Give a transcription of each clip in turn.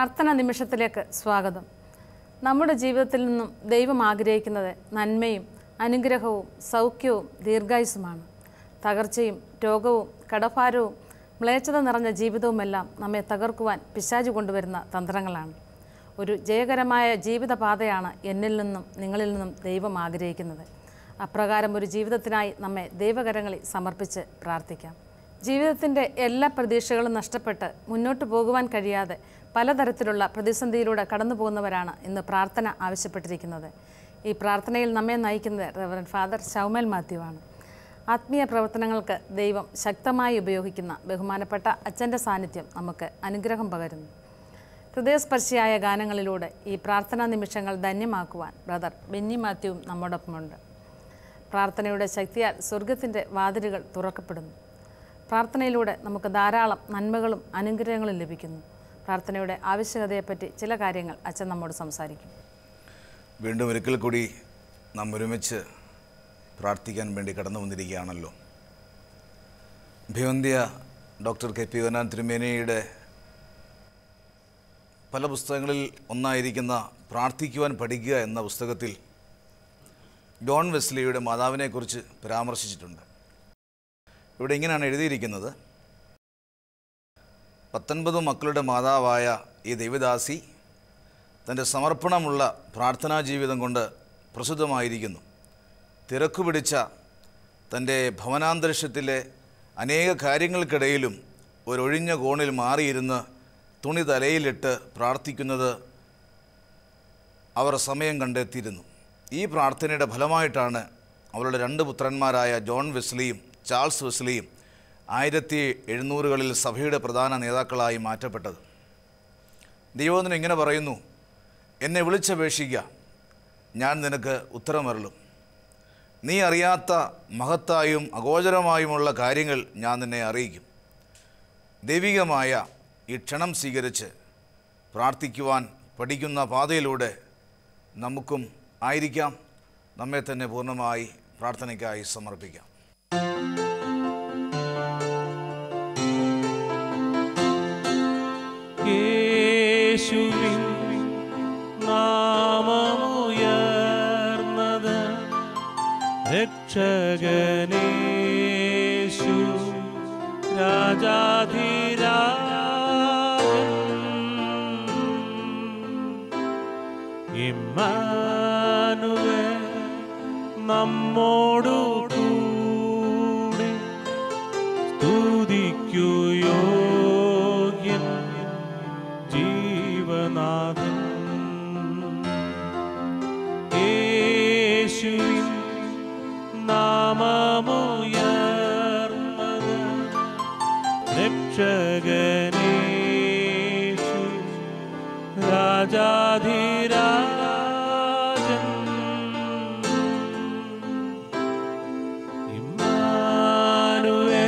പ്രാർത്ഥന നിമിഷത്തിലേക്ക് സ്വാഗതം നമ്മുടെ ജീവിതത്തിൽ നിന്നും ദൈവം ആഗ്രഹിക്കുന്നത് നന്മയും അനുഗ്രഹവും സൗഖ്യവും ദീർഘായുസുമാണ് തകർച്ചയും രോഗവും കടഭാരവും മ്ലേച്ഛത നിറഞ്ഞ ജീവിതവുമെല്ലാം നമ്മെ തകർക്കുവാൻ പിശാചു കൊണ്ടുവരുന്ന തന്ത്രങ്ങളാണ് ഒരു ജയകരമായ ജീവിതപാതയാണ് എന്നിൽ നിന്നും നിങ്ങളിൽ നിന്നും ദൈവം ആഗ്രഹിക്കുന്നത് അപ്രകാരം ഒരു ജീവിതത്തിനായി നമ്മെ ദൈവകരങ്ങളിൽ സമർപ്പിച്ച് പ്രാർത്ഥിക്കാം ജീവിതത്തിൻ്റെ എല്ലാ പ്രതീക്ഷകളും നഷ്ടപ്പെട്ട് മുന്നോട്ട് പോകുവാൻ കഴിയാതെ പലതരത്തിലുള്ള പ്രതിസന്ധിയിലൂടെ കടന്നു പോകുന്നവരാണ് ഇന്ന് പ്രാർത്ഥന ആവശ്യപ്പെട്ടിരിക്കുന്നത് ഈ പ്രാർത്ഥനയിൽ നമ്മെ നയിക്കുന്നത് റവറൻ ഫാദർ ശൗമൽ മാത്യു ആണ് ആത്മീയ പ്രവർത്തനങ്ങൾക്ക് ദൈവം ശക്തമായി ഉപയോഗിക്കുന്ന ബഹുമാനപ്പെട്ട അച്ഛൻ്റെ സാന്നിധ്യം നമുക്ക് അനുഗ്രഹം പകരുന്നു ഹൃദയസ്പർശിയായ ഗാനങ്ങളിലൂടെ ഈ പ്രാർത്ഥനാ നിമിഷങ്ങൾ ധന്യമാക്കുവാൻ ബ്രദർ ബെന്നി മാത്യുവും നമ്മോടൊപ്പമുണ്ട് പ്രാർത്ഥനയുടെ ശക്തിയാൽ സ്വർഗത്തിൻ്റെ വാതിലുകൾ തുറക്കപ്പെടുന്നു പ്രാർത്ഥനയിലൂടെ നമുക്ക് ധാരാളം നന്മകളും അനുഗ്രഹങ്ങളും ലഭിക്കുന്നു പ്രാർത്ഥനയുടെ ആവശ്യകതയെപ്പറ്റി ചില കാര്യങ്ങൾ അച്ഛൻ നമ്മോട് സംസാരിക്കും വീണ്ടും ഒരിക്കൽ കൂടി നാം ഒരുമിച്ച് പ്രാർത്ഥിക്കാൻ വേണ്ടി കടന്നു വന്നിരിക്കുകയാണല്ലോ ഭിവന്ത്യ ഡോക്ടർ കെ പി വനാൻ തിരുമേനയുടെ പല പുസ്തകങ്ങളിൽ ഒന്നായിരിക്കുന്ന പ്രാർത്ഥിക്കുവാൻ പഠിക്കുക എന്ന പുസ്തകത്തിൽ ജോൺ വെസ്ലിയുടെ മാതാവിനെക്കുറിച്ച് പരാമർശിച്ചിട്ടുണ്ട് ഇവിടെ ഇങ്ങനെയാണ് എഴുതിയിരിക്കുന്നത് പത്തൊൻപത് മക്കളുടെ മാതാവായ ഈ ദൈവദാസി തൻ്റെ സമർപ്പണമുള്ള പ്രാർത്ഥനാ ജീവിതം കൊണ്ട് പ്രസിദ്ധമായിരിക്കുന്നു തിരക്കുപിടിച്ച തൻ്റെ ഭവനാന്തരീക്ഷത്തിലെ അനേക കാര്യങ്ങൾക്കിടയിലും ഒരൊഴിഞ്ഞ കോണിൽ മാറിയിരുന്ന് തുണി തലയിലിട്ട് പ്രാർത്ഥിക്കുന്നത് അവർ സമയം കണ്ടെത്തിയിരുന്നു ഈ പ്രാർത്ഥനയുടെ ഫലമായിട്ടാണ് അവരുടെ രണ്ട് പുത്രന്മാരായ ജോൺ വെസ്ലിയും ചാൾസ് വെസ്ലിയും ആയിരത്തി എഴുന്നൂറുകളിൽ സഭയുടെ പ്രധാന നേതാക്കളായി മാറ്റപ്പെട്ടത് ദൈവത്തിന് ഇങ്ങനെ പറയുന്നു എന്നെ വിളിച്ചപേക്ഷിക്കുക ഞാൻ നിനക്ക് ഉത്തരമരളും നീ അറിയാത്ത മഹത്തായും അഗോചരമായുമുള്ള കാര്യങ്ങൾ ഞാൻ നിന്നെ അറിയിക്കും ദൈവികമായ ഈ ക്ഷണം സ്വീകരിച്ച് പ്രാർത്ഥിക്കുവാൻ പഠിക്കുന്ന പാതയിലൂടെ നമുക്കും ആയിരിക്കാം നമ്മെ തന്നെ പൂർണ്ണമായി പ്രാർത്ഥനയ്ക്കായി സമർപ്പിക്കാം യേശുവിൻ നാമമുയർന്നത് രക്ഷകനേശു രാജാധിരാജൻ ഇമ്മാനുവേ നമ്മോടു കൂടെ സ്തുതിക്കു യോഗ്യൻ ജീവനാഥൻ യേശുവിൻ നാമമുയർന്നത് രക്ഷകനേശു രാജാധിരാജൻ ഇമ്മാനുവേ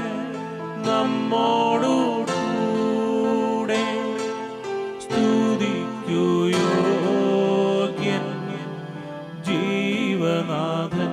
നമ്മോടു കൂടെ സ്തുതിക്കു യോഗ്യൻ ജീവനാഥൻ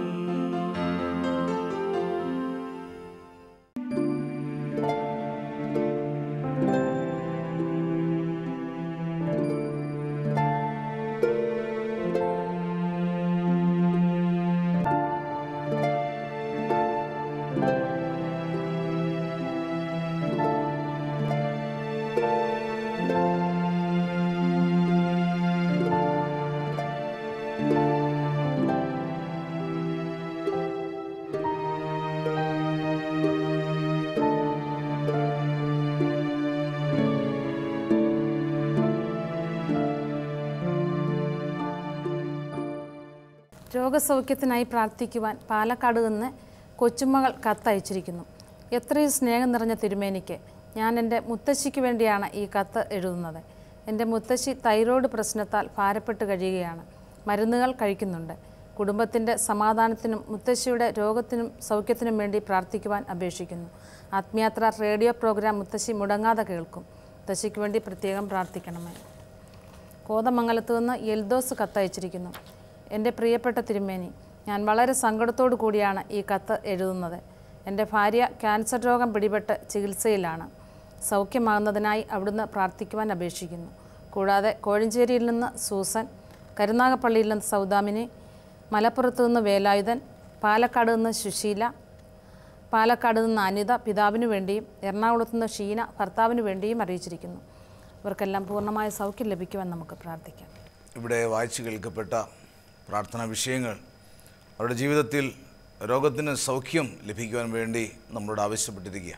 രോഗസൗഖ്യത്തിനായി പ്രാർത്ഥിക്കുവാൻ പാലക്കാട് നിന്ന് കൊച്ചുമകൾ കത്തയച്ചിരിക്കുന്നു എത്രയും സ്നേഹം നിറഞ്ഞ തിരുമേനിക്ക് ഞാൻ എൻ്റെ മുത്തശ്ശിക്ക് വേണ്ടിയാണ് ഈ കത്ത് എഴുതുന്നത് എൻ്റെ മുത്തശ്ശി തൈറോയ്ഡ് പ്രശ്നത്താൽ ഭാരപ്പെട്ട് കഴിയുകയാണ് മരുന്നുകൾ കഴിക്കുന്നുണ്ട് കുടുംബത്തിൻ്റെ സമാധാനത്തിനും മുത്തശ്ശിയുടെ രോഗത്തിനും സൗഖ്യത്തിനും വേണ്ടി പ്രാർത്ഥിക്കുവാൻ അപേക്ഷിക്കുന്നു ആത്മയാത്ര റേഡിയോ പ്രോഗ്രാം മുത്തശ്ശി മുടങ്ങാതെ കേൾക്കും മുത്തശ്ശിക്ക് വേണ്ടി പ്രത്യേകം പ്രാർത്ഥിക്കണമേ കോതമംഗലത്ത് നിന്ന് എൽദോസ് കത്തയച്ചിരിക്കുന്നു എൻ്റെ പ്രിയപ്പെട്ട തിരുമേനി ഞാൻ വളരെ സങ്കടത്തോടു കൂടിയാണ് ഈ കത്ത് എഴുതുന്നത് എൻ്റെ ഭാര്യ ക്യാൻസർ രോഗം പിടിപെട്ട് ചികിത്സയിലാണ് സൗഖ്യമാകുന്നതിനായി അവിടുന്ന് പ്രാർത്ഥിക്കുവാൻ അപേക്ഷിക്കുന്നു കൂടാതെ കോഴഞ്ചേരിയിൽ നിന്ന് സൂസൻ കരുനാഗപ്പള്ളിയിൽ നിന്ന് സൗദാമിനി മലപ്പുറത്ത് നിന്ന് വേലായുധൻ പാലക്കാട് നിന്ന് സുശീല പാലക്കാട് നിന്ന് അനിത പിതാവിനു വേണ്ടിയും എറണാകുളത്ത് നിന്ന് ഷീന ഭർത്താവിന് വേണ്ടിയും അറിയിച്ചിരിക്കുന്നു ഇവർക്കെല്ലാം പൂർണ്ണമായ സൗഖ്യം ലഭിക്കുവാൻ നമുക്ക് പ്രാർത്ഥിക്കാം ഇവിടെ വായിച്ചു കേൾക്കപ്പെട്ട പ്രാർത്ഥനാ വിഷയങ്ങൾ അവരുടെ ജീവിതത്തിൽ രോഗത്തിന് സൗഖ്യം ലഭിക്കുവാൻ വേണ്ടി നമ്മളോട് ആവശ്യപ്പെട്ടിരിക്കുക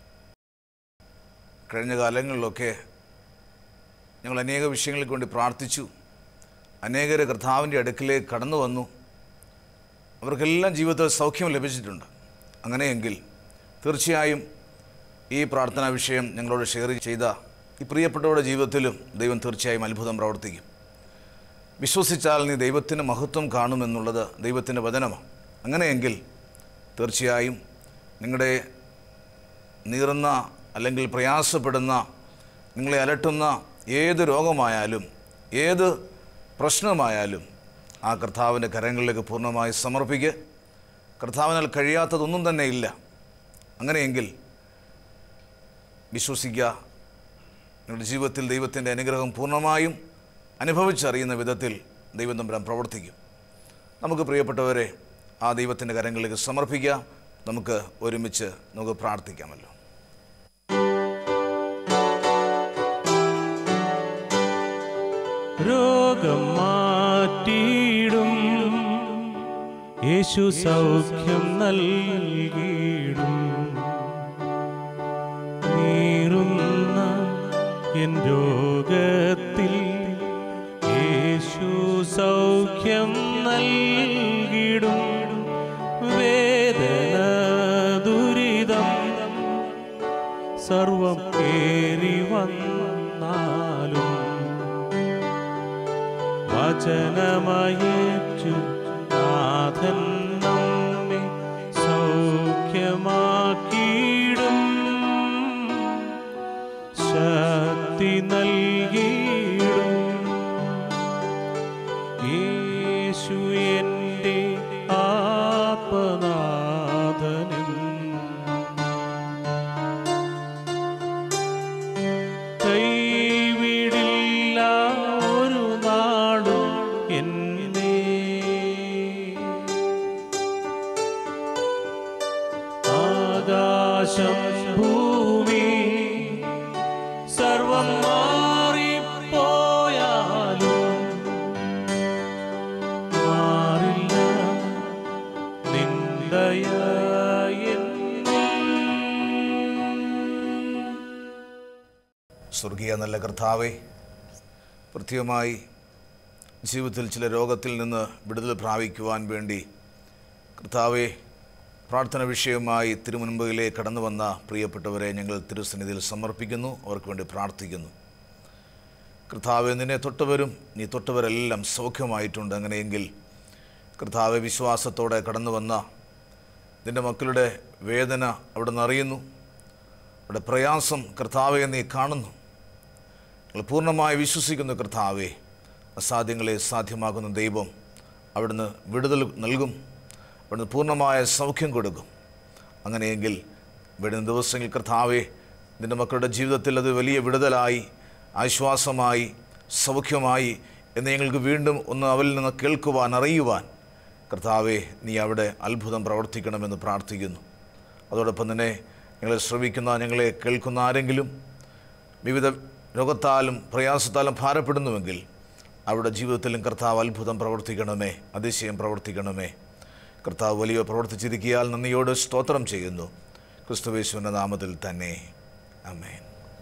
കഴിഞ്ഞ കാലങ്ങളിലൊക്കെ ഞങ്ങൾ അനേക വിഷയങ്ങൾക്ക് വേണ്ടി പ്രാർത്ഥിച്ചു അനേകരെ കർത്താവിൻ്റെ അടുക്കിലേക്ക് കടന്നു വന്നു അവർക്കെല്ലാം ജീവിതത്തിൽ സൗഖ്യം ലഭിച്ചിട്ടുണ്ട് അങ്ങനെയെങ്കിൽ തീർച്ചയായും ഈ പ്രാർത്ഥനാ വിഷയം ഞങ്ങളോട് ഷെയർ ചെയ്ത ഈ പ്രിയപ്പെട്ടവരുടെ ജീവിതത്തിലും ദൈവം തീർച്ചയായും അത്ഭുതം പ്രവർത്തിക്കും വിശ്വസിച്ചാൽ നീ ദൈവത്തിന് മഹത്വം കാണുമെന്നുള്ളത് ദൈവത്തിൻ്റെ വചനമാണ് അങ്ങനെയെങ്കിൽ തീർച്ചയായും നിങ്ങളുടെ നീറുന്ന അല്ലെങ്കിൽ പ്രയാസപ്പെടുന്ന നിങ്ങളെ അലട്ടുന്ന ഏത് രോഗമായാലും ഏത് പ്രശ്നമായാലും ആ കർത്താവിൻ്റെ കരങ്ങളിലേക്ക് പൂർണ്ണമായി സമർപ്പിക്കുക കർത്താവിനാൽ കഴിയാത്തതൊന്നും തന്നെ ഇല്ല അങ്ങനെയെങ്കിൽ വിശ്വസിക്കുക നിങ്ങളുടെ ജീവിതത്തിൽ ദൈവത്തിൻ്റെ അനുഗ്രഹം പൂർണ്ണമായും അനുഭവിച്ചറിയുന്ന വിധത്തിൽ ദൈവം തമ്പുരാൻ പ്രവർത്തിക്കും നമുക്ക് പ്രിയപ്പെട്ടവരെ ആ ദൈവത്തിൻ്റെ കരങ്ങളിലേക്ക് സമർപ്പിക്കുക നമുക്ക് ഒരുമിച്ച് നമുക്ക് പ്രാർത്ഥിക്കാമല്ലോ രോഗം മാറ്റിയിടും യേശു സൗഖ്യം നൽകിയിടും നീറുന്ന എൻ രോഗത്തിൽ യേശു സൗഖ്യം നൽകിടും വേദന ദുരിതം സർവം കേറി വന്നാലും വചനമയേറ്റു നാഥൻ നമ്മെ സൗഖ്യമാക്കിയിടും ശക്തി നൽകിയിടും യേശു എൻ്റെ ആത്മനാഥനും കൈവിടില്ല ഒരു നാളും എന്നെ ആകാശം ഭൂമി സർവം മാറിപ്പോയാലും മാറില്ല നിന്ദയ സ്വർഗീയ നല്ല കർത്താവെ പ്രത്യേകമായി ജീവിതത്തിൽ ചില രോഗത്തിൽ നിന്ന് വിടുതൽ പ്രാപിക്കുവാൻ വേണ്ടി കർത്താവെ പ്രാർത്ഥന വിഷയമായി തിരുമുൻപിലേക്ക് കടന്നു വന്ന പ്രിയപ്പെട്ടവരെ ഞങ്ങൾ തിരുസന്നിധിയിൽ സമർപ്പിക്കുന്നു അവർക്ക് വേണ്ടി പ്രാർത്ഥിക്കുന്നു കർത്താവെ നിന്നെ തൊട്ടവരും നീ തൊട്ടവരെല്ലാം സൗഖ്യമായിട്ടുണ്ട് അങ്ങനെയെങ്കിൽ കർത്താവെ വിശ്വാസത്തോടെ കടന്നു വന്ന നിൻ്റെ മക്കളുടെ വേദന അവിടെ നിന്ന് അറിയുന്നു അവിടെ പ്രയാസം കർത്താവെ നീ കാണുന്നു ഞങ്ങൾ പൂർണ്ണമായി വിശ്വസിക്കുന്നു കർത്താവെ അസാധ്യങ്ങളെ സാധ്യമാക്കുന്ന ദൈവം അവിടുന്ന് വിടുതൽ നൽകും അവിടുന്ന് പൂർണ്ണമായ സൗഖ്യം കൊടുക്കും അങ്ങനെയെങ്കിൽ വരുന്ന ദിവസങ്ങളിൽ കർത്താവെ നിൻ്റെ മക്കളുടെ ജീവിതത്തിൽ അത് വലിയ വിടുതലായി ആശ്വാസമായി സൗഖ്യമായി എന്ന് ഞങ്ങൾക്ക് വീണ്ടും ഒന്ന് അവരിൽ നിന്ന് കേൾക്കുവാൻ അറിയുവാൻ കർത്താവെ നീ അവിടെ അത്ഭുതം പ്രവർത്തിക്കണമെന്ന് പ്രാർത്ഥിക്കുന്നു അതോടൊപ്പം തന്നെ ഞങ്ങളെ ശ്രവിക്കുന്ന ഞങ്ങളെ കേൾക്കുന്ന ആരെങ്കിലും വിവിധ രോഗത്താലും പ്രയാസത്താലും ഭാരപ്പെടുന്നുവെങ്കിൽ അവരുടെ ജീവിതത്തിലും കർത്താവ് അത്ഭുതം പ്രവർത്തിക്കണമേ അതിശയം പ്രവർത്തിക്കണമേ കർത്താവ് വലിയ പ്രവർത്തിച്ചിരിക്കിയാൽ നന്ദിയോട് സ്തോത്രം ചെയ്യുന്നു ക്രിസ്തുവേശുവിൻ്റെ നാമത്തിൽ തന്നെ അമേൻ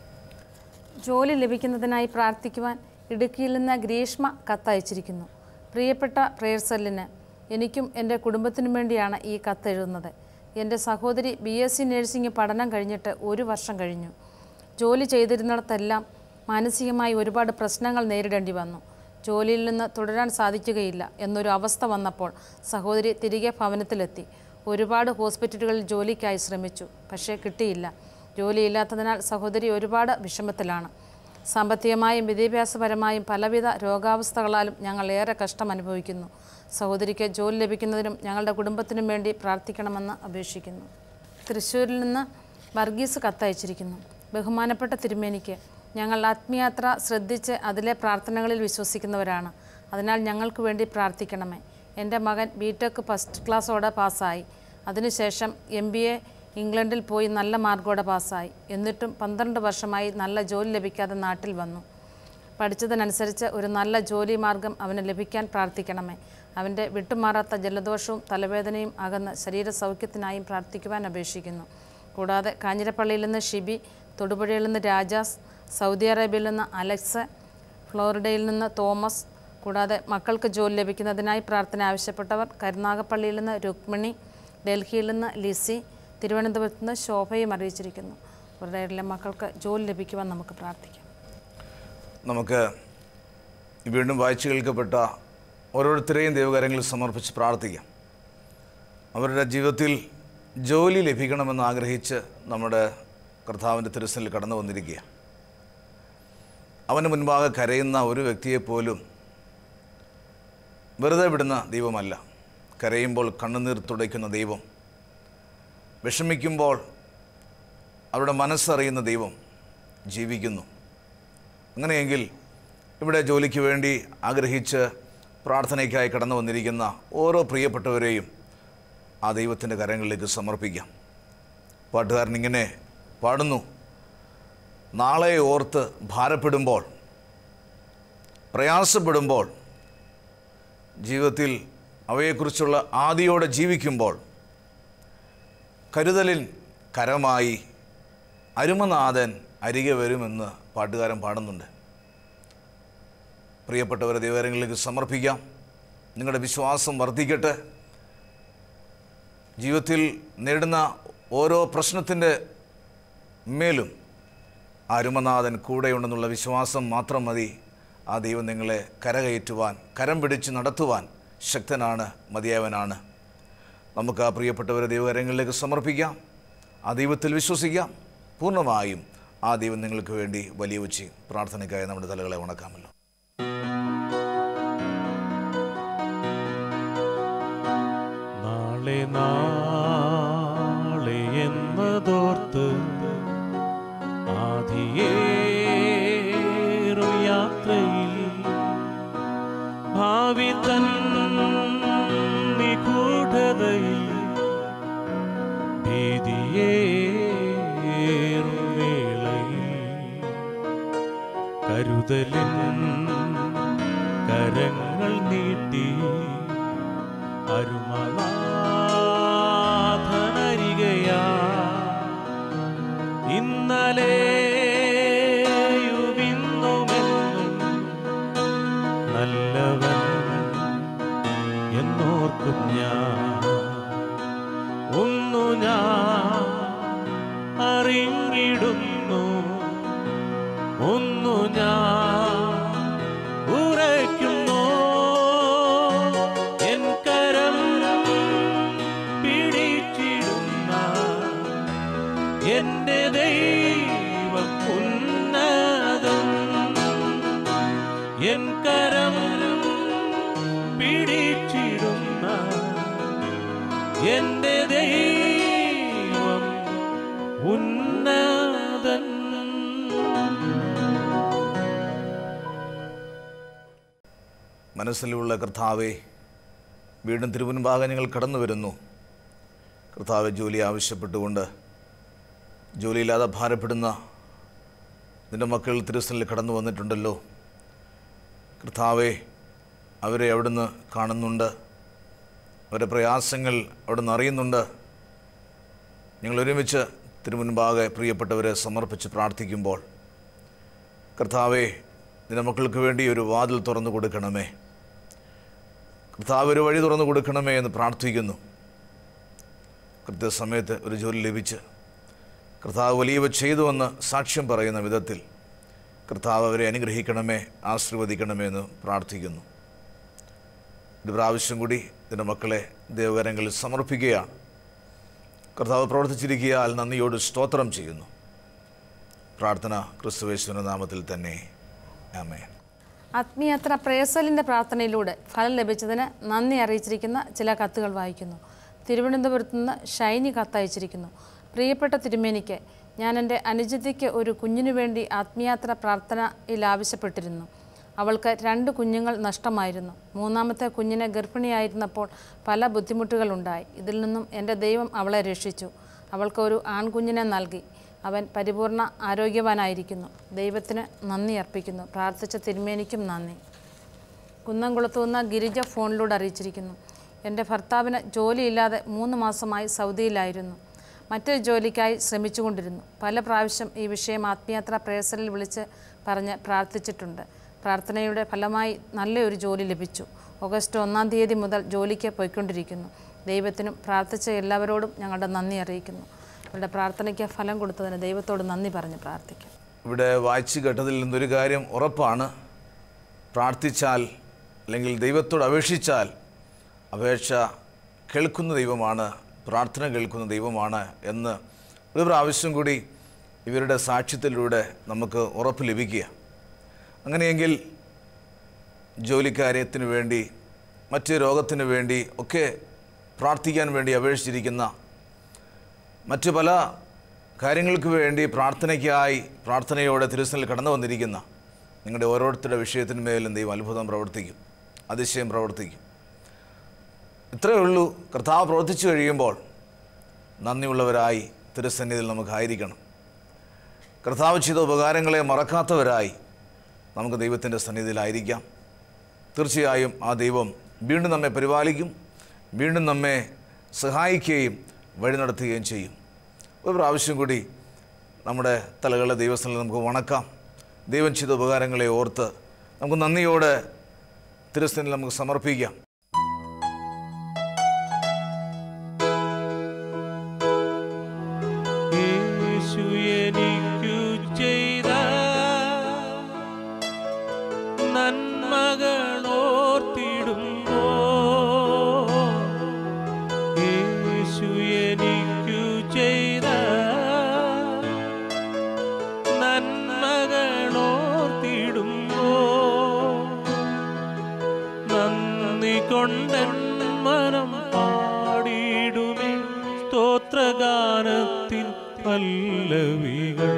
ജോലി ലഭിക്കുന്നതിനായി പ്രാർത്ഥിക്കുവാൻ ഇടുക്കിയിൽ നിന്ന് ഗ്രീഷ്മ കത്തയച്ചിരിക്കുന്നു പ്രിയപ്പെട്ട പ്രേയർ സെല്ലിന് എനിക്കും എൻ്റെ കുടുംബത്തിനും വേണ്ടിയാണ് ഈ കത്ത് എഴുതുന്നത് എൻ്റെ സഹോദരി ബി എസ് സി നഴ്സിംഗ് പഠനം കഴിഞ്ഞിട്ട് ഒരു വർഷം കഴിഞ്ഞു ജോലി ചെയ്തിരുന്നിടത്തെല്ലാം മാനസികമായി ഒരുപാട് പ്രശ്നങ്ങൾ നേരിടേണ്ടി വന്നു ജോലിയിൽ നിന്ന് തുടരാൻ സാധിക്കുകയില്ല എന്നൊരു അവസ്ഥ വന്നപ്പോൾ സഹോദരി തിരികെ ഭവനത്തിലെത്തി ഒരുപാട് ഹോസ്പിറ്റലുകളിൽ ജോലിക്കായി ശ്രമിച്ചു പക്ഷേ കിട്ടിയില്ല ജോലിയില്ലാത്തതിനാൽ സഹോദരി ഒരുപാട് വിഷമത്തിലാണ് സാമ്പത്തികമായും വിദ്യാഭ്യാസപരമായും പലവിധ രോഗാവസ്ഥകളാലും ഞങ്ങൾ ഏറെ കഷ്ടം അനുഭവിക്കുന്നു സഹോദരിക്ക് ജോലി ലഭിക്കുന്നതിനും ഞങ്ങളുടെ കുടുംബത്തിനും വേണ്ടി പ്രാർത്ഥിക്കണമെന്ന് അപേക്ഷിക്കുന്നു തൃശ്ശൂരിൽ നിന്ന് വർഗീസ് കത്തയച്ചിരിക്കുന്നു ബഹുമാനപ്പെട്ട തിരുമേനിക്ക് ഞങ്ങൾ ആത്മയാത്ര ശ്രദ്ധിച്ച് അതിലെ പ്രാർത്ഥനകളിൽ വിശ്വസിക്കുന്നവരാണ് അതിനാൽ ഞങ്ങൾക്ക് വേണ്ടി പ്രാർത്ഥിക്കണമേ എൻ്റെ മകൻ ബി ടെക് ഫസ്റ്റ് ക്ലാസ്സോടെ പാസ്സായി അതിനുശേഷം എം ബി എ ഇംഗ്ലണ്ടിൽ പോയി നല്ല മാർക്കോടെ പാസ്സായി എന്നിട്ടും പന്ത്രണ്ട് വർഷമായി നല്ല ജോലി ലഭിക്കാതെ നാട്ടിൽ വന്നു പഠിച്ചതിനനുസരിച്ച് ഒരു നല്ല ജോലി മാർഗം അവന് ലഭിക്കാൻ പ്രാർത്ഥിക്കണമേ അവൻ്റെ വിട്ടുമാറാത്ത ജലദോഷവും തലവേദനയും അകന്ന് ശരീര സൗഖ്യത്തിനായും പ്രാർത്ഥിക്കുവാൻ അപേക്ഷിക്കുന്നു കൂടാതെ കാഞ്ഞിരപ്പള്ളിയിൽ നിന്ന് ഷിബി തൊടുപുഴയിൽ നിന്ന് രാജാസ് സൗദി അറേബ്യയിൽ നിന്ന് അലക്സ് ഫ്ലോറിഡയിൽ നിന്ന് തോമസ് കൂടാതെ മക്കൾക്ക് ജോലി ലഭിക്കുന്നതിനായി പ്രാർത്ഥന ആവശ്യപ്പെട്ടവർ കരുനാഗപ്പള്ളിയിൽ നിന്ന് രുക്മിണി ഡൽഹിയിൽ നിന്ന് ലിസി തിരുവനന്തപുരത്ത് നിന്ന് ശോഭയും അറിയിച്ചിരിക്കുന്നു ഇവരുടെ എല്ലാ മക്കൾക്ക് ജോലി ലഭിക്കുവാൻ നമുക്ക് പ്രാർത്ഥിക്കാം നമുക്ക് വീണ്ടും വായിച്ചു കേൾക്കപ്പെട്ട ഓരോരുത്തരെയും ദൈവകാര്യങ്ങളിൽ സമർപ്പിച്ച് പ്രാർത്ഥിക്കാം അവരുടെ ജീവിതത്തിൽ ജോലി ലഭിക്കണമെന്ന് ആഗ്രഹിച്ച് നമ്മുടെ കർത്താവിൻ്റെ തിരുസനിൽ കടന്നു വന്നിരിക്കുക അവന് മുൻപാകെ കരയുന്ന ഒരു വ്യക്തിയെപ്പോലും വെറുതെ വിടുന്ന ദൈവമല്ല കരയുമ്പോൾ കണ്ണുനീർ തുടയ്ക്കുന്ന ദൈവം വിഷമിക്കുമ്പോൾ അവരുടെ മനസ്സറിയുന്ന ദൈവം ജീവിക്കുന്നു അങ്ങനെയെങ്കിൽ ഇവിടെ ജോലിക്ക് വേണ്ടി ആഗ്രഹിച്ച് പ്രാർത്ഥനയ്ക്കായി കടന്നു വന്നിരിക്കുന്ന ഓരോ പ്രിയപ്പെട്ടവരെയും ആ ദൈവത്തിൻ്റെ കരങ്ങളിലേക്ക് സമർപ്പിക്കാം പാട്ടുകാരൻ ഇങ്ങനെ പാടുന്നു നാളെ ഓർത്ത് ഭാരപ്പെടുമ്പോൾ പ്രയാസപ്പെടുമ്പോൾ ജീവിതത്തിൽ അവയെക്കുറിച്ചുള്ള ആദിയോടെ ജീവിക്കുമ്പോൾ കരുതലിൻ കരമായി അരുമനാഥൻ അരികെ വരുമെന്ന് പാട്ടുകാരൻ പാടുന്നുണ്ട് പ്രിയപ്പെട്ടവരെ ദൈവകാര്യങ്ങളിലേക്ക് സമർപ്പിക്കാം നിങ്ങളുടെ വിശ്വാസം വർദ്ധിക്കട്ടെ ജീവിതത്തിൽ നേടുന്ന ഓരോ പ്രശ്നത്തിൻ്റെ മേലും ആ അരുമനാഥൻ കൂടെയുണ്ടെന്നുള്ള വിശ്വാസം മാത്രം മതി ആ ദൈവം നിങ്ങളെ കരകയറ്റുവാൻ കരം പിടിച്ച് നടത്തുവാൻ ശക്തനാണ് മതിയായവനാണ് നമുക്ക് ആ പ്രിയപ്പെട്ടവരെ ദൈവകരങ്ങളിലേക്ക് സമർപ്പിക്കാം ആ ദൈവത്തിൽ വിശ്വസിക്കാം പൂർണ്ണമായും ആ ദൈവം നിങ്ങൾക്ക് വേണ്ടി വലിയ ഉച്ചി പ്രാർത്ഥനയ്ക്കായി നമ്മുടെ തലകളെ ഉണക്കാമല്ലോ നാളെ നാളെ എന്നതോർത്ത് ആദിയേറു യാത്രയിൽ ഭാവി തൻ നിഗൂഢതയിൽ ഭീതിയേറും വേളയിൽ കരുതലിൻ കരങ്ങൾ നീട്ടി അരുമനാഥനരികയാ ഇന്നലെയുമിന്നുമെന്നും നല്ലവൻ എന്നോർക്കും ഞാൻ ഒന്നു ഞാൻ അറിഞ്ഞിടുന്നു ഒന്നു ഞാൻ ഉറയ്ക്കുന്നു എൻ കരം പിടിച്ചിടുന്ന എന്റെ ദൈവം ഉന്നതം എൻ കരം പിടിച്ചിടുന്ന എന്റെ ദൈവം ഉന്നതൻ മനസ്സിലുള്ള കർത്താവെ വീണ്ടും തിരുവൻഭാഗം ഞങ്ങൾ കടന്നു വരുന്നു കർത്താവ് ജോലി ആവശ്യപ്പെട്ടുകൊണ്ട് ജോലിയില്ലാതെ ഭാരപ്പെടുന്ന നിൻ്റെ മക്കൾ തിരുസനിൽ കടന്നു വന്നിട്ടുണ്ടല്ലോ കർത്താവെ അവരെ അവിടുന്ന് കാണുന്നുണ്ട് അവരുടെ പ്രയാസങ്ങൾ അവിടുന്ന് അറിയുന്നുണ്ട് ഞങ്ങൾ ഒരുമിച്ച് തിരുമുൻപാകെ പ്രിയപ്പെട്ടവരെ സമർപ്പിച്ച് പ്രാർത്ഥിക്കുമ്പോൾ കർത്താവെ നിന്റെ മക്കൾക്ക് വേണ്ടി ഒരു വാതിൽ തുറന്നു കൊടുക്കണമേ കർത്താവ് ഒരു വഴി തുറന്നു കൊടുക്കണമേ എന്ന് പ്രാർത്ഥിക്കുന്നു കൃത്യസമയത്ത് ഒരു ജോലി ലഭിച്ച് കർത്താവ് വലിയവ ചെയ്തുവെന്ന് സാക്ഷ്യം പറയുന്ന വിധത്തിൽ കർത്താവ് അവരെ അനുഗ്രഹിക്കണമേ ആശീർവദിക്കണമേ എന്ന് പ്രാർത്ഥിക്കുന്നു ഒരു പ്രാവശ്യം കൂടി നിന്റെ മക്കളെ ദേവകരങ്ങളിൽ സമർപ്പിക്കുകയാണ് കർത്താവ് പ്രവർത്തിച്ചിരിക്കിയാൽ നന്ദിയോട് സ്തോത്രം ചെയ്യുന്നു പ്രാർത്ഥന ക്രിസ്തുവേശ്വര നാമത്തിൽ തന്നെ ആമേ ആത്മീയത്ര പ്രേസലിൻ്റെ പ്രാർത്ഥനയിലൂടെ ഫലം ലഭിച്ചതിന് നന്ദി അറിയിച്ചിരിക്കുന്ന ചില കത്തുകൾ വായിക്കുന്നു തിരുവനന്തപുരത്ത് നിന്ന് ഷൈനി കത്തയച്ചിരിക്കുന്നു പ്രിയപ്പെട്ട തിരുമേനിക്ക് ഞാൻ എൻ്റെ അനുജത്തിക്ക് ഒരു കുഞ്ഞിനു വേണ്ടി ആത്മീയാത്ര പ്രാർത്ഥനയിൽ ആവശ്യപ്പെട്ടിരുന്നു അവൾക്ക് രണ്ട് കുഞ്ഞുങ്ങൾ നഷ്ടമായിരുന്നു മൂന്നാമത്തെ കുഞ്ഞിനെ ഗർഭിണിയായിരുന്നപ്പോൾ പല ബുദ്ധിമുട്ടുകളുണ്ടായി ഇതിൽ നിന്നും എൻ്റെ ദൈവം അവളെ രക്ഷിച്ചു അവൾക്ക് ഒരു ആൺകുഞ്ഞിനെ നൽകി അവൻ പരിപൂർണ ആരോഗ്യവാനായിരിക്കുന്നു ദൈവത്തിന് നന്ദി അർപ്പിക്കുന്നു പ്രാർത്ഥിച്ച തിരുമേനിക്കും നന്ദി കുന്നംകുളത്തുനിന്ന് ഗിരിജ ഫോണിലൂടെ അറിയിച്ചിരിക്കുന്നു എൻ്റെ ഭർത്താവിന് ജോലിയില്ലാതെ മൂന്ന് മാസമായി സൗദിയിലായിരുന്നു മറ്റൊരു ജോലിക്കായി ശ്രമിച്ചുകൊണ്ടിരുന്നു പല പ്രാവശ്യം ഈ വിഷയം ആത്മീയാത്ര പ്രേസറിൽ വിളിച്ച് പറഞ്ഞ് പ്രാർത്ഥിച്ചിട്ടുണ്ട് പ്രാർത്ഥനയുടെ ഫലമായി നല്ലൊരു ജോലി ലഭിച്ചു ഓഗസ്റ്റ് ഒന്നാം തീയതി മുതൽ ജോലിക്ക് പോയിക്കൊണ്ടിരിക്കുന്നു ദൈവത്തിനും പ്രാർത്ഥിച്ച എല്ലാവരോടും ഞങ്ങളുടെ നന്ദി അറിയിക്കുന്നു അവരുടെ പ്രാർത്ഥനയ്ക്ക് ഫലം കൊടുത്തതിന് ദൈവത്തോട് നന്ദി പറഞ്ഞ് പ്രാർത്ഥിക്കും ഇവിടെ വായിച്ചു കേട്ടതിൽ നിന്നൊരു കാര്യം ഉറപ്പാണ് പ്രാർത്ഥിച്ചാൽ അല്ലെങ്കിൽ ദൈവത്തോട് അപേക്ഷിച്ചാൽ അപേക്ഷ കേൾക്കുന്ന ദൈവമാണ് പ്രാർത്ഥന കേൾക്കുന്ന ദൈവമാണ് എന്ന് ഒരു പ്രാവശ്യം കൂടി ഇവരുടെ സാക്ഷ്യത്തിലൂടെ നമുക്ക് ഉറപ്പ് ലഭിക്കുക അങ്ങനെയെങ്കിൽ ജോലിക്കാര്യത്തിന് വേണ്ടി മറ്റ് രോഗത്തിന് വേണ്ടി ഒക്കെ പ്രാർത്ഥിക്കാൻ വേണ്ടി അപേക്ഷിച്ചിരിക്കുന്ന മറ്റ് പല കാര്യങ്ങൾക്ക് വേണ്ടി പ്രാർത്ഥനയ്ക്കായി പ്രാർത്ഥനയോടെ തിരുസനിൽ കടന്നു വന്നിരിക്കുന്ന നിങ്ങളുടെ ഓരോരുത്തരുടെ വിഷയത്തിന്മേലും ദൈവം അത്ഭുതം പ്രവർത്തിക്കും അതിശയം പ്രവർത്തിക്കും ഇത്രയേ ഉള്ളൂ കർത്താവ് പ്രവർത്തിച്ചു കഴിയുമ്പോൾ നന്ദിയുള്ളവരായി തിരുസന്നിധിയിൽ നമുക്കായിരിക്കണം കർത്താവ് ചെയ്ത ഉപകാരങ്ങളെ മറക്കാത്തവരായി നമുക്ക് ദൈവത്തിൻ്റെ സന്നിധിയിലായിരിക്കാം തീർച്ചയായും ആ ദൈവം വീണ്ടും നമ്മെ പരിപാലിക്കും വീണ്ടും നമ്മെ സഹായിക്കുകയും വഴി നടത്തുകയും ചെയ്യും ഒരു പ്രാവശ്യം കൂടി നമ്മുടെ തലകളെ ദൈവസ്ഥലിൽ നമുക്ക് വണക്കാം ദൈവം ചെയ്ത ഉപകാരങ്ങളെ ഓർത്ത് നമുക്ക് നന്ദിയോടെ തിരുസ്ഥനിൽ നമുക്ക് സമർപ്പിക്കാം യേശു എനിക്കു ചെയ്ത നന്മകളോർത്തിടുമ്പോ യേശു എനിക്കു ചെയ്ത നന്മകളോർത്തിടുമ്പോ നന്ദി കൊണ്ടൻ മനം പാടിയിടുമേ സ്തോത്രഗാനത്തിൻ പല്ലവികൾ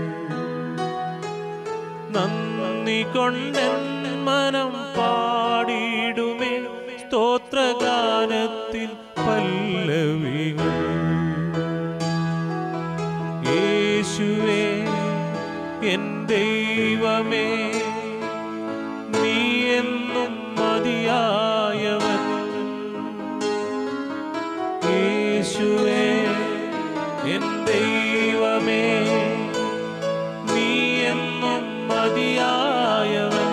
നന്ദി കൊണ്ടൻ മനം പാടിയിടുമേ സ്തോത്രഗാനത്തിൻ പല്ലവികൾ യേശുവേ എൻ ദൈവമേ നീ എന്നും മതിയായവൻ യേശുവേ എൻ ദൈവമേ നീ എന്നും മതിയായവൻ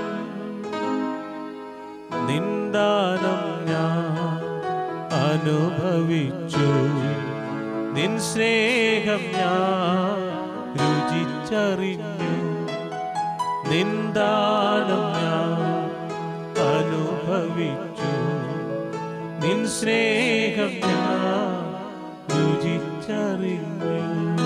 നിന്ദാനം ഞാൻ അനുഭവിച്ചു നിൻ സ്നേഹം ഞാൻ രുചിച്ചറിഞ്ഞു നിന്ദാനം ഞാൻ അനുഭവിച്ചു നിൻ സ്നേഹം ഞാൻ രുചിച്ചറിഞ്ഞു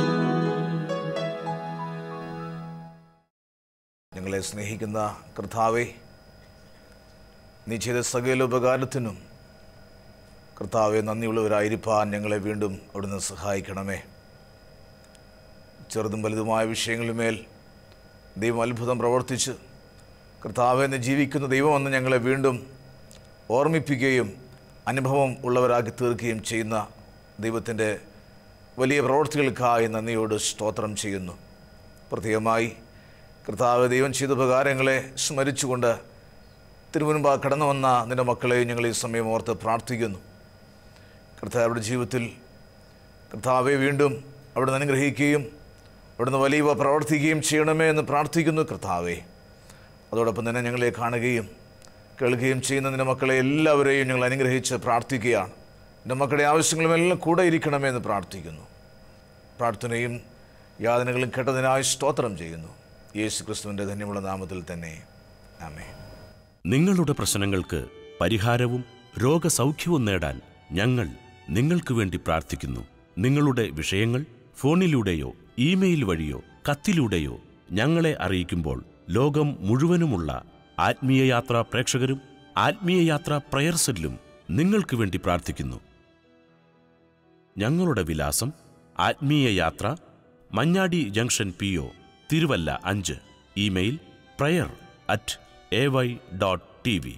ഞങ്ങളെ സ്നേഹിക്കുന്ന കർത്താവെ നീ ചെയ്ത സകല ഉപകാരത്തിനും കർത്താവെ നന്ദിയുള്ളവരായിരിക്കാൻ ഞങ്ങളെ വീണ്ടും അവിടുന്ന് സഹായിക്കണമേ ചെറുതും വലുതുമായ വിഷയങ്ങളുമേൽ ദൈവം അത്ഭുതം പ്രവർത്തിച്ച് കർത്താവെ എന്ന് ജീവിക്കുന്ന ദൈവമെന്ന് ഞങ്ങളെ വീണ്ടും ഓർമ്മിപ്പിക്കുകയും അനുഭവം ഉള്ളവരാക്കി തീർക്കുകയും ചെയ്യുന്ന ദൈവത്തിൻ്റെ വലിയ പ്രവൃത്തികൾക്കായി നന്ദിയോട് സ്തോത്രം ചെയ്യുന്നു പ്രത്യേകമായി കർത്താവ് ദൈവം ചെയ്ത ഉപകാരങ്ങളെ സ്മരിച്ചുകൊണ്ട് തിരുമുൻപ് കടന്നു വന്ന നിന്റെ മക്കളെ ഞങ്ങൾ ഈ സമയം ഓർത്ത് പ്രാർത്ഥിക്കുന്നു കർത്താവരുടെ ജീവിതത്തിൽ കർത്താവെ വീണ്ടും അവിടുന്ന് അനുഗ്രഹിക്കുകയും അവിടുന്ന് വലിയ പ്രവർത്തിക്കുകയും ചെയ്യണമേ എന്ന് പ്രാർത്ഥിക്കുന്നു കർത്താവെ അതോടൊപ്പം തന്നെ ഞങ്ങളെ കാണുകയും കേൾക്കുകയും ചെയ്യുന്ന നിന്റെ മക്കളെ എല്ലാവരെയും ഞങ്ങൾ അനുഗ്രഹിച്ച് പ്രാർത്ഥിക്കുകയാണ് എൻ്റെ മക്കളുടെ ആവശ്യങ്ങളുമെല്ലാം കൂടെ ഇരിക്കണമേ എന്ന് പ്രാർത്ഥിക്കുന്നു പ്രാർത്ഥനയും യാതനകളും കേട്ടതിനായി സ്തോത്രം ചെയ്യുന്നു യേശു ക്രിസ്തുവിൻ്റെ ധന്യമുള്ള നാമത്തിൽ തന്നെ ആമേ നിങ്ങളുടെ പ്രശ്നങ്ങൾക്ക് പരിഹാരവും രോഗസൗഖ്യവും നേടാൻ ഞങ്ങൾ നിങ്ങൾക്ക് വേണ്ടി പ്രാർത്ഥിക്കുന്നു നിങ്ങളുടെ വിഷയങ്ങൾ ഫോണിലൂടെയോ ഇമെയിൽ വഴിയോ കത്തിലൂടെയോ ഞങ്ങളെ അറിയിക്കുമ്പോൾ ലോകം മുഴുവനുമുള്ള ആത്മീയയാത്രാ പ്രേക്ഷകരും ആത്മീയയാത്രാ പ്രയർസെല്ലും നിങ്ങൾക്ക് വേണ്ടി പ്രാർത്ഥിക്കുന്നു ഞങ്ങളുടെ വിലാസം Athmeeya Yathra Manjadi junction P O Thiruvalla അഞ്ച് email prayer at A Y dot T V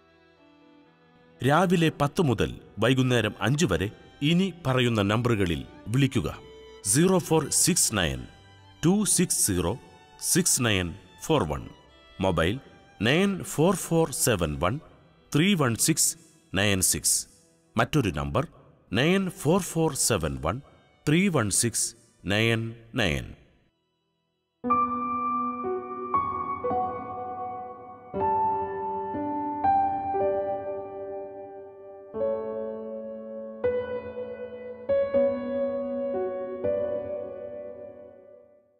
രാവിലെ പത്ത് മുതൽ വൈകുന്നേരം അഞ്ച് വരെ ഇനി പറയുന്ന നമ്പറുകളിൽ വിളിക്കുക zero four six nine two six zero six nine four one mobile nine four four seven one three one six nine six മറ്റൊരു number nine four four seven one three one six nine nine